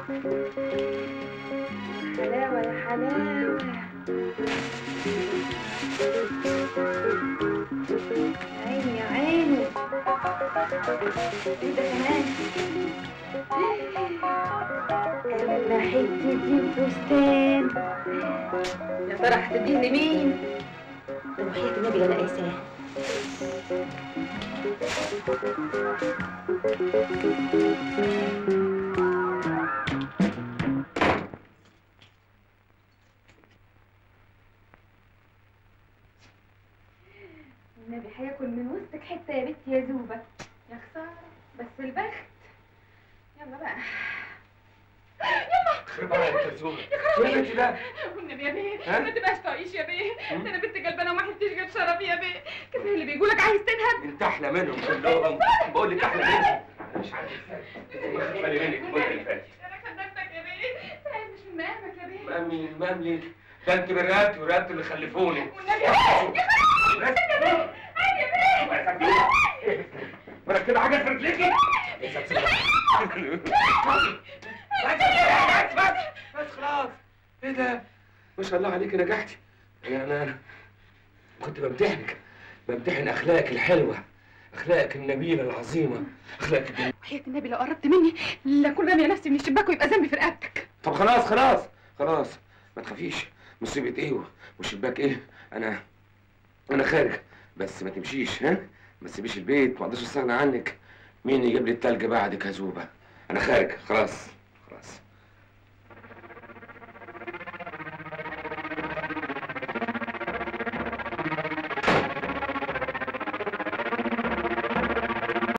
حلاوة يا حلاوة عيني يا عيني ايه ده كمان أما حتة دي فستان يا ترى هتديه لمين؟ وحياة النبي اللي انا قايساه النبي هياكل من وسطك حته يا بنتي يا زوبه يا خساره بس البخت يلا بقى خرب عليك يا زوبة ايه بنتي ده؟ والنبي يا بيه ها؟ ما تبقاش طايش يا بيه ده انا بنت قلبانه وما حلتش غير شرفي يا بيه كفايه اللي بيقولك عايز تنهب انت احلى منهم كلهم بقول لك احلى منهم أنا مش عارف ازاي واخد بالي منك المده اللي فاتت انا خدمتك يا بيه تعب مش من مقامك يا بيه مامي مامي ده انت من رقبتي ورقبت اللي خلفوني والنبي يا بيه يا خلاص يا بيه عيب يا بيه وانا كده حاجه في رجليكي بس بس بس خلاص ايه ده ما شاء الله عليك نجحتي انا انا انا كنت بمتحنك بمتحن اخلاقك الحلوه اخلاقك النبيله العظيمه اخلاقك الجميلة. وحياة النبي لو قربت مني لاكون راميه نفسي من الشباك ويبقى ذنبي في رقبتك طب خلاص خلاص خلاص ما تخافيش مصيبه ايه وشباك ايه انا انا خارج بس ما تمشيش ها ما تسيبيش البيت ما اقدرش استغنى عنك مين يجيب لي التلج بعدك يا زوبه انا خارج خلاص